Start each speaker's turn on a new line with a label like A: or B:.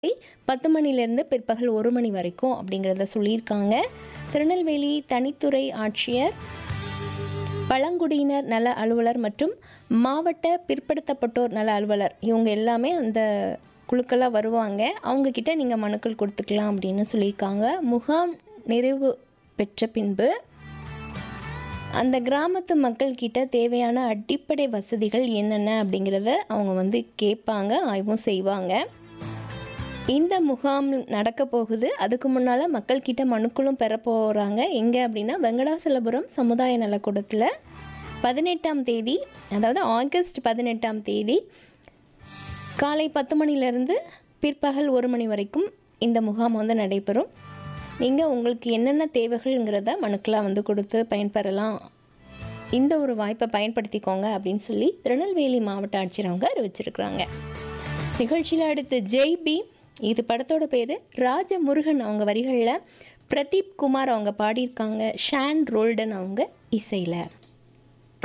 A: பத்து மணிலேருந்து பிற்பகல் ஒரு மணி வரைக்கும் அப்படிங்கிறத சொல்லியிருக்காங்க திருநெல்வேலி தனித்துறை ஆட்சியர் பழங்குடியினர் நல அலுவலர் மற்றும் மாவட்ட பிற்படுத்தப்பட்டோர் நல அலுவலர் இவங்க எல்லாமே அந்த குழுக்களாக வருவாங்க அவங்கக்கிட்ட நீங்கள் மனுக்கள் கொடுத்துக்கலாம் அப்படின்னு சொல்லியிருக்காங்க முகாம் நிறைவு பெற்ற பின்பு அந்த கிராமத்து மக்கள்கிட்ட தேவையான அடிப்படை வசதிகள் என்னென்ன அப்படிங்கிறத அவங்க வந்து கேட்பாங்க ஆய்வும் செய்வாங்க இந்த முகாம் நடக்க போகுது அதுக்கு முன்னால் மக்கள்கிட்ட மனுக்களும் பெற போகிறாங்க எங்கே அப்படின்னா வெங்கடாசலபுரம் சமுதாய நலக்கூடத்தில் பதினெட்டாம் தேதி அதாவது ஆகஸ்ட் பதினெட்டாம் தேதி காலை பத்து மணிலேருந்து பிற்பகல் ஒரு மணி வரைக்கும் இந்த முகாம் வந்து நடைபெறும் நீங்கள் உங்களுக்கு என்னென்ன தேவைகள்ங்கிறத மனுக்களாக வந்து கொடுத்து பயன்பெறலாம் இந்த ஒரு வாய்ப்பை பயன்படுத்திக்கோங்க அப்படின்னு சொல்லி திருநெல்வேலி மாவட்ட ஆட்சியர் அவங்க அறிவிச்சிருக்கிறாங்க நிகழ்ச்சியில் அடுத்து ஜெய் பி இது படத்தோட பேர் ராஜமுருகன் அவங்க வரிகளில் பிரதீப் குமார் அவங்க பாடியிருக்காங்க ஷான் ரோல்டன் அவங்க இசையில்